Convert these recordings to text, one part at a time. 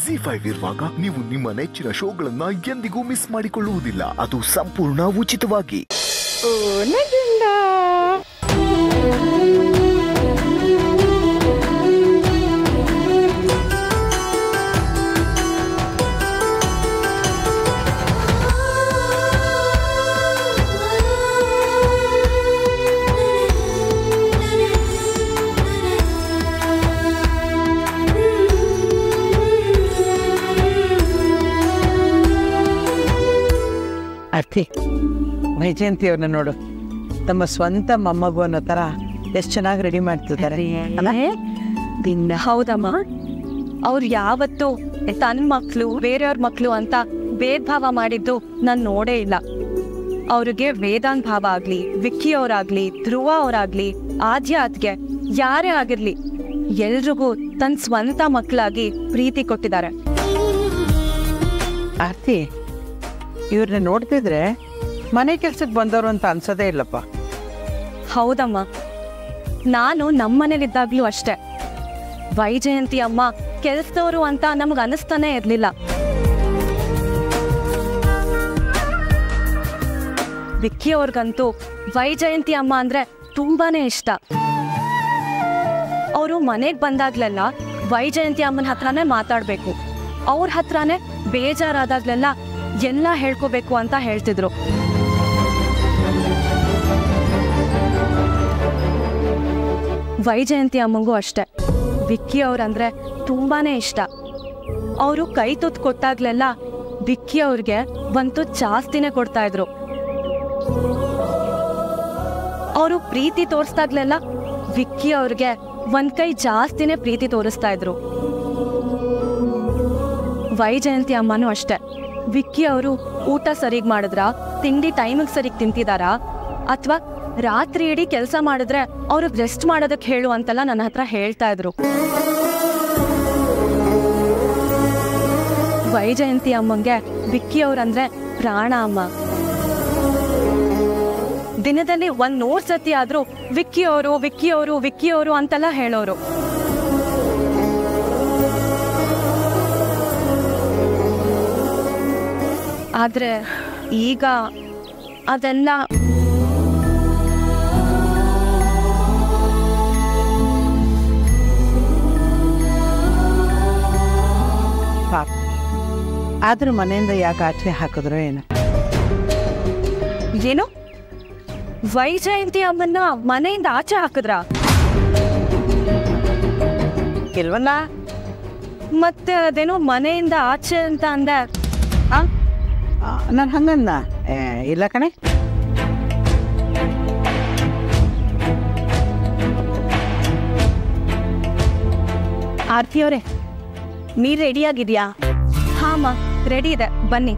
G five ಇರುವಾಗ ನೀವು ನಿಮ್ಮ ನೆಚ್ಚಿನ ಶೋಗಳನ್ನ ಎಂದಿಗೂ ಮಿಸ್ ಮಾಡಿಕೊಳ್ಳುವುದಿಲ್ಲ ಅದು ಸಂಪೂರ್ಣ ಉಚಿತವಾಗಿ ಅರ್ತಿ ವೈಜಯಂತಿ ಅವ್ರನ್ನ ನೋಡು ತಮ್ಮ ಸ್ವಂತ ಮೊಮ್ಮಗು ಅನ್ನೋ ಥರ ಎಷ್ಟು ಚೆನ್ನಾಗಿ ರೆಡಿ ಮಾಡ್ತಿದ್ದಾರೆ ದಿನ ಹೌದಮ್ಮ ಅವ್ರು ಯಾವತ್ತು ತನ್ನ ಮಕ್ಕಳು ಬೇರೆಯವ್ರ ಮಕ್ಕಳು ಅಂತ ಭೇದ ಭಾವ ಮಾಡಿದ್ದು ನಾನು ನೋಡೇ ಇಲ್ಲ ಅವ್ರಿಗೆ ವೇದಾಂತ್ ಭಾವ ಆಗ್ಲಿ ವಿಕ್ಕಿ ಅವರಾಗ್ಲಿ ಧ್ರುವ ಅವರಾಗ್ಲಿ ಆದ್ಯ ಅತ್ಗೆ ಯಾರೇ ಆಗಿರ್ಲಿ ಎಲ್ರಿಗೂ ತನ್ನ ಸ್ವಂತ ಮಕ್ಕಳಾಗಿ ಪ್ರೀತಿ ಕೊಟ್ಟಿದ್ದಾರೆ ಆರ್ತಿ ಇವ್ರನ್ನ ನೋಡ್ತಿದ್ರೆ ಮನೆ ಕೆಲ್ಸಕ್ಕೆ ಬಂದವರು ಅಂತ ಅನ್ಸೋದೇ ಇಲ್ಲಪ್ಪ ಹೌದಮ್ಮ ನಾನು ನಮ್ಮನೇಲಿದ್ದಾಗ್ಲೂ ಅಷ್ಟೆ ವೈಜಯಂತಿ ಅಮ್ಮ ಕೆಲ್ಸದವರು ಅಂತ ನಮ್ಗೆ ಅನಿಸ್ತಾನೆ ಇರ್ಲಿಲ್ಲ ವಿಕ್ಕಿ ಅವ್ರಿಗಂತೂ ವೈಜಯಂತಿ ಅಮ್ಮ ಅಂದ್ರೆ ತುಂಬಾನೇ ಇಷ್ಟ ಅವರು ಮನೆಗೆ ಬಂದಾಗ್ಲೆಲ್ಲ ವೈಜಯಂತಿ ಅಮ್ಮನ ಹತ್ರನೇ ಮಾತಾಡ್ಬೇಕು ಅವ್ರ ಹತ್ರನೇ ಬೇಜಾರಾದಾಗ್ಲೆಲ್ಲ ಎಲ್ಲ ಹೇಳ್ಕೋಬೇಕು ಅಂತ ಹೇಳ್ತಿದ್ರು ವೈಜಯಂತಿ ಅಮ್ಮಂಗೂ ಅಷ್ಟೆ ವಿಕ್ಕಿ ಅವ್ರಂದ್ರೆ ತುಂಬಾನೇ ಇಷ್ಟ ಅವರು ಕೈ ತುತ್ತು ಕೊಟ್ಟಾಗ್ಲೆಲ್ಲ ವಿಕ್ಕಿ ಅವ್ರಿಗೆ ಒಂದು ತುತ್ತು ಜಾಸ್ತಿನೇ ಕೊಡ್ತಾ ಇದ್ರು ಅವರು ಪ್ರೀತಿ ತೋರಿಸ್ದಾಗ್ಲೆಲ್ಲ ವಿಕ್ಕಿ ಅವ್ರಿಗೆ ಒಂದ್ ಕೈ ಜಾಸ್ತಿನೇ ಪ್ರೀತಿ ತೋರಿಸ್ತಾ ಇದ್ರು ವೈಜಯಂತಿ ಅಮ್ಮನೂ ಅಷ್ಟೆ ವಿಕ್ಕಿ ಅವರು ಊಟ ಸರಿಗ್ ಮಾಡಿದ್ರಾ ತಿಂಡಿ ಟೈಮಿಗೆ ಸರಿಗ್ ತಿಂತಿದಾರಾ ಅಥವಾ ರಾತ್ರಿ ಇಡೀ ಕೆಲಸ ಮಾಡಿದ್ರೆ ಅವ್ರು ರೆಸ್ಟ್ ಮಾಡೋದಕ್ಕೆ ಹೇಳು ಅಂತೆಲ್ಲ ನನ್ನ ಹತ್ರ ಹೇಳ್ತಾ ಇದ್ರು ವೈಜಯಂತಿ ಅಮ್ಮಂಗೆ ವಿಕ್ಕಿ ಅವ್ರಂದ್ರೆ ಪ್ರಾಣ ಅಮ್ಮ ದಿನದಲ್ಲಿ ಒಂದ್ ನೂರ್ ಸತಿ ಆದ್ರೂ ವಿಕ್ಕಿ ಅವರು ವಿಕ್ಕಿ ಅವರು ವಿಕ್ಕಿ ಅವರು ಅಂತೆಲ್ಲ ಹೇಳೋರು ಆದ್ರೆ ಈಗ ಅದೆಲ್ಲ ಪಾಪ ಆದ್ರೂ ಮನೆಯಿಂದ ಯಾಕೆ ಆಚೆ ಹಾಕಿದ್ರು ಏನು ಏನು ವೈಜಯಂತಿ ಅಮ್ಮನ್ನ ಮನೆಯಿಂದ ಆಚೆ ಹಾಕಿದ್ರಾ ಇಲ್ವಲ್ಲ ಮತ್ತೆ ಅದೇನೋ ಮನೆಯಿಂದ ಆಚೆ ಅಂತ ಅಂದೆ ಆ ನಾನು ಹಂಗನ್ನ ಏ, ಇಲ್ಲ ಕಣೆ ಆರ್ತಿ ಅವರೇ ನೀರ್ ರೆಡಿ ಆಗಿದ್ಯಾ ಹಾಮ ರೆಡಿ ಇದೆ ಬನ್ನಿ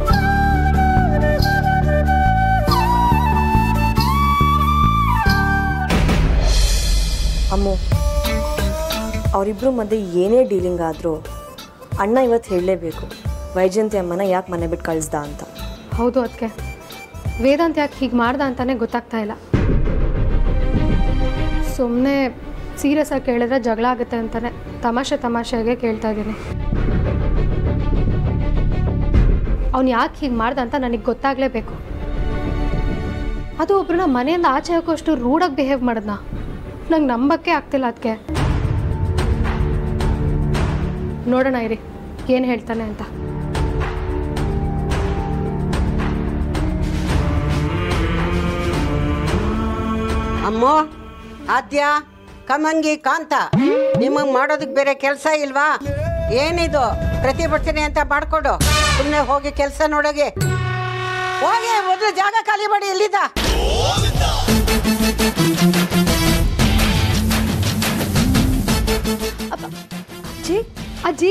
ಅಮ್ಮು ಅವರಿಬ್ಬರು ಮಧ್ಯೆ ಏನೇ ಡೀಲಿಂಗ್ ಆದರೂ ಅಣ್ಣ ಇವತ್ತು ಹೇಳಲೇಬೇಕು ವೈಜಯಂತಿ ಅಮ್ಮನ ಯಾಕೆ ಮನೆ ಬಿಟ್ಟು ಕಳಿಸ್ದ ಅಂತ ಹೌದು ಅದಕ್ಕೆ ವೇದಾಂತ್ ಯಾಕೆ ಹೀಗೆ ಮಾಡ್ದ ಅಂತಾನೆ ಗೊತ್ತಾಗ್ತಾ ಇಲ್ಲ ಸುಮ್ಮನೆ ಸೀರಿಯಸ್ ಆಗಿ ಕೇಳಿದ್ರೆ ಜಗಳ ಆಗುತ್ತೆ ಅಂತಾನೆ ತಮಾಷೆ ತಮಾಷೆಗೆ ಕೇಳ್ತಾ ಇದ್ದೀನಿ ಅವ್ನು ಯಾಕೆ ಹೀಗೆ ಮಾಡ್ದ ಅಂತ ನನಗೆ ಗೊತ್ತಾಗಲೇಬೇಕು ಅದು ಒಬ್ರನ್ನ ಮನೆಯಿಂದ ಆಚೆ ಹಾಕೋಷ್ಟು ರೂಡಾಗಿ ಬಿಹೇವ್ ಮಾಡಿದ್ನ ನಂಗೆ ನಂಬಕ್ಕೆ ಆಗ್ತಿಲ್ಲ ಅದಕ್ಕೆ ನೋಡೋಣ ಇರಿ ಏನು ಹೇಳ್ತಾನೆ ಅಂತ ಅಮ್ಮೋ ಆದ್ಯ ಕಮಂಗಿ ಕಾಂತ ನಿಮಗ್ ಮಾಡೋದಕ್ಕೆ ಬೇರೆ ಕೆಲಸ ಇಲ್ವಾ ಏನಿದು ಪ್ರತಿಭಟನೆ ಅಂತ ಮಾಡ್ಕೊಡು ಸುಮ್ಮನೆ ಹೋಗಿ ಕೆಲಸ ನೋಡೋಗೆ ಹೋಗಿ ಮೊದಲು ಜಾಗ ಖಾಲಿ ಮಾಡಿ ಎಲ್ಲಿದ್ದ ಅಜ್ಜಿ ಅಜ್ಜಿ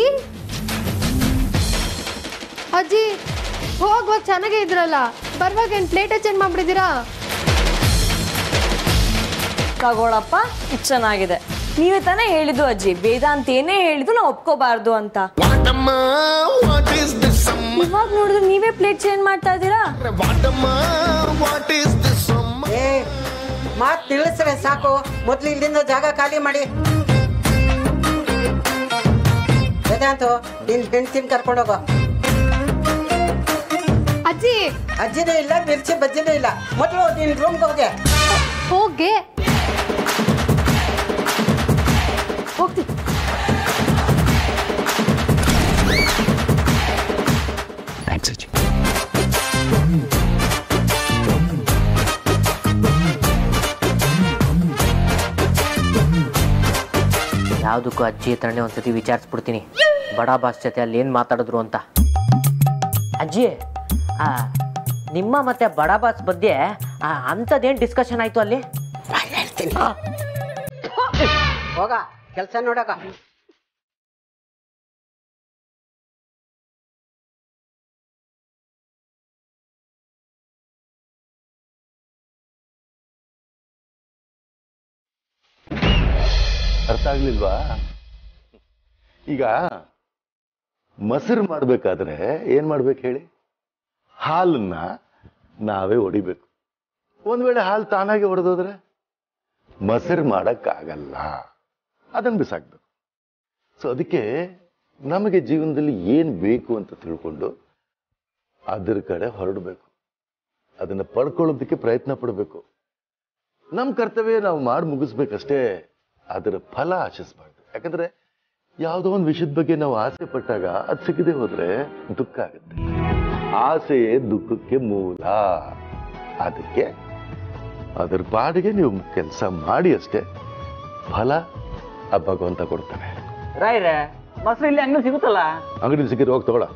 ಅಜ್ಜಿ ಹೋಗುವಾಗ ಚೆನ್ನಾಗೇ ಇದ್ರಲ್ಲ ಬರುವಾಗ ಏನು ಪ್ಲೇಟೇ ಚೇಂಜ್ ಮಾಡ್ಬಿಟ್ಟಿದ್ದೀರಾ ತಗೊಳಪ್ಪ ಇದ್ ಚೆನ್ನಾಗಿದೆ ನೀವೇ ತಾನೇ ಹೇಳಿದ್ದು ಅಜ್ಜಿ ವೇದಾಂತ ಏನೇ ಹೇಳಿದ್ದು ನಾವು ಒಪ್ಕೋಬಾರ್ದು ಅಂತ ಇವಾಗ ನೋಡಿದ್ರೆ ನೀವೇ ಪ್ಲೇಟ್ ಚೇಂಜ್ ಮಾಡ್ತಾ ಇದ್ದೀರಾ ಏ ಮಾತ್ ತಿಳಿಸ್ರೆ ಸಾಕು ಮೊದ್ಲು ಇಲ್ಲಿಂದ ಜಾಗ ಖಾಲಿ ಮಾಡಿ ವೇದಾಂತು ನಿನ್ ಹೆಂಡ್ತಿನ ಕರ್ಕೊಂಡೋಗೋ ಅಜ್ಜಿ ಅಜ್ಜಿನೂ ಇಲ್ಲ ಮಿರ್ಚಿ ಬಜ್ಜಿನೂ ಇಲ್ಲ ಮೊದಲು ನಿನ್ ರೂಮ್ಗೆ ಹೋಗೆ ಹೋಗೆ ಹೋಗ್ತೀನಿ ಥ್ಯಾಂಕ್ಸ್ ಅಜ್ಜಿ ಯಾವುದಕ್ಕೂ ಅಜ್ಜಿ ಹತ್ರನೇ ಒಂದ್ಸತಿ ವಿಚಾರಿಸ್ಬಿಡ್ತೀನಿ ಬಡ ಬಾಸ್ ಜೊತೆ ಅಲ್ಲಿ ಏನು ಮಾತಾಡಿದ್ರು ಅಂತ ಅಜ್ಜಿ ಆ, ನಿಮ್ಮ ಮತ್ತೆ ಬಡ ಬಾಸ್ ಬಗ್ಗೆ ಅಂಥದ್ದೇನು ಡಿಸ್ಕಷನ್ ಆಯಿತು ಅಲ್ಲಿ ಹೇಳ್ತೀನಿ ಹೋಗ ಕೆಲಸ ನೋಡೋಗ ಅರ್ಥ ಆಗ್ಲಿಲ್ವಾ ಈಗ ಮೊಸರು ಮಾಡಬೇಕಾದ್ರೆ ಏನ್ ಮಾಡ್ಬೇಕು ಹೇಳಿ ಹಾಲನ್ನ ನಾವೇ ಹೊಡಿಬೇಕು ಒಂದ್ ವೇಳೆ ಹಾಲು ತಾನಾಗೆ ಹೊಡೆದೋದ್ರೆ ಮೊಸರು ಮಾಡಕ್ಕಾಗಲ್ಲ ಅದನ್ನ ಬಿಸಾಕ್ಬೇಕು ಸೊ ಅದಕ್ಕೆ ನಮಗೆ ಜೀವನದಲ್ಲಿ ಏನ್ ಬೇಕು ಅಂತ ತಿಳ್ಕೊಂಡು ಅದ್ರ ಕಡೆ ಹೊರಡಬೇಕು ಅದನ್ನ ಪಡ್ಕೊಳ್ಳೋದಕ್ಕೆ ಪ್ರಯತ್ನ ಪಡಬೇಕು ನಮ್ಮ ಕರ್ತವ್ಯ ನಾವು ಮಾಡಿ ಮುಗಿಸ್ಬೇಕಷ್ಟೇ ಅದರ ಫಲ ಆಶಿಸ್ಬಾರ್ದು ಯಾಕಂದ್ರೆ ಯಾವುದೋ ಒಂದು ವಿಷಯದ ಬಗ್ಗೆ ನಾವು ಆಸೆ ಪಟ್ಟಾಗ ಅದು ಸಿಗದೆ ಹೋದ್ರೆ ದುಃಖ ಆಗುತ್ತೆ ಆಸೆಯೇ ದುಃಖಕ್ಕೆ ಮೂಲ ಅದಕ್ಕೆ ಅದರ ಪಾಡಿಗೆ ನೀವು ಕೆಲಸ ಮಾಡಿ ಅಷ್ಟೇ ಫಲ ಆ ಭಗವಂತ ಕೊಡ್ತಾನೆ ರಾಯ್ರೆ ಮೊಸರು ಇಲ್ಲಿ ಅಂಗಡಿ ಸಿಗುತ್ತಲ್ಲ ಅಂಗಡಿ ಸಿಕ್ಕಿದ್ರೆ ಹೋಗಿ ತಗೊಳ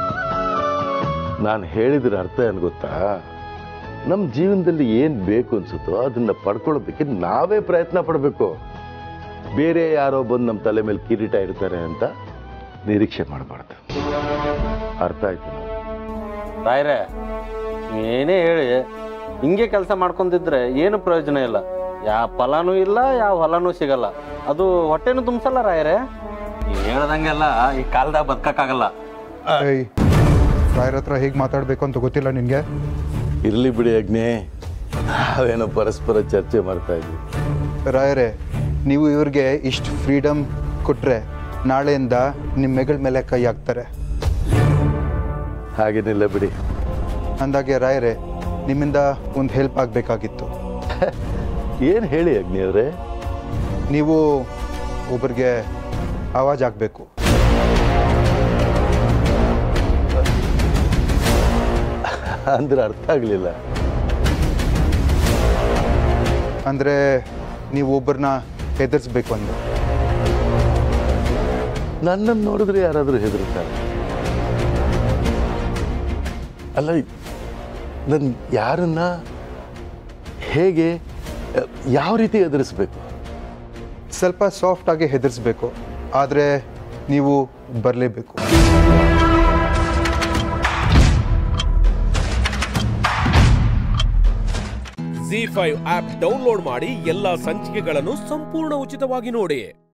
ನಾನು ಹೇಳಿದ್ರ ಅರ್ಥ ಏನ್ ಗೊತ್ತಾ ನಮ್ಮ ಜೀವನದಲ್ಲಿ ಏನ್ ಬೇಕು ಅನ್ಸುತ್ತೋ ಅದನ್ನ ಪಡ್ಕೊಳ್ಳೋದಕ್ಕೆ ನಾವೇ ಪ್ರಯತ್ನ ಪಡಬೇಕು ಬೇರೆ ಯಾರೋ ಬಂದು ನಮ್ಮ ತಲೆ ಮೇಲೆ ಕಿರೀಟ ಇಡ್ತಾರೆ ಅಂತ ನಿರೀಕ್ಷೆ ಮಾಡಬಾರ್ದು ಅರ್ಥ ಆಯ್ತು ರಾಯ್ರೆ ಏನೇ ಹೇಳಿ ಹಿಂಗೆ ಕೆಲಸ ಮಾಡ್ಕೊಂತಿದ್ರೆ ಏನು ಪ್ರಯೋಜನ ಇಲ್ಲ ಯಾವ ಫಲನೂ ಇಲ್ಲ ಯಾವ ಹೊಲನೂ ಸಿಗಲ್ಲ ಅದು ಹೊಟ್ಟೆನೂ ತುಂಬಿಸಲ್ಲ ರಾಯ್ರೆ ನೀವು ಹೇಳ್ದಂಗೆಲ್ಲ ಈ ಕಾಲದಾಗ ಬದುಕಕ್ಕಾಗಲ್ಲ ಏಯ್ ರಾಯರ ಹತ್ರ ಹೇಗೆ ಮಾತಾಡಬೇಕು ಅಂತ ಗೊತ್ತಿಲ್ಲ ನಿನಗೆ ಇರ್ಲಿ ಬಿಡಿ ಅಗ್ನಿ ನಾವೇನೋ ಪರಸ್ಪರ ಚರ್ಚೆ ಮಾಡ್ತಾ ಇದ್ವಿ ರಾಯರೇ ನೀವು ಇವ್ರಿಗೆ ಇಷ್ಟು ಫ್ರೀಡಮ್ ಕೊಟ್ಟರೆ ನಾಳೆಯಿಂದ ನಿಮ್ಮ ಮೆಗಳ ಮೇಲೆ ಕೈ ಹಾಕ್ತಾರೆ ಹಾಗೇನಿಲ್ಲ ಬಿಡಿ ಅಂದಾಗೆ ರಾಯರೇ ನಿಮ್ಮಿಂದ ಒಂದು ಹೆಲ್ಪ್ ಆಗಬೇಕಾಗಿತ್ತು ಏನ್ ಹೇಳಿ ಅಗ್ನಿ ಅವರೇ ನೀವು ಒಬ್ರಿಗೆ ಆವಾಜ್ ಆಗಬೇಕು ಅಂದ್ರೆ ಅರ್ಥ ಆಗ್ಲಿಲ್ಲ ಅಂದರೆ ನೀವು ಒಬ್ಬರನ್ನ ಹೆದರ್ಸ್ಬೇಕು ಅಂದೆ ನನ್ನನ್ನು ನೋಡಿದ್ರೆ ಯಾರಾದರೂ ಹೆದರ್ತಾರೆ ಅಲ್ಲ ನನ್ ಯಾರನ್ನ ಹೇಗೆ ಅಹ್, ಯಾವ ರೀತಿ ಎದುರಿಸ್ಬೇಕು ಸ್ವಲ್ಪ ಸಾಫ್ಟಾಗಿ ಹೆದರ್ಸ್ಬೇಕು ಆದರೆ ನೀವು ಬರಲೇಬೇಕು ಜಿ ಫೈವ್ ಆಪ್ ಡೌನ್ಲೋಡ್ ಮಾಡಿ ಎಲ್ಲಾ ಸಂಚಿಕೆಗಳನ್ನು ಸಂಪೂರ್ಣ ಉಚಿತವಾಗಿ ನೋಡಿ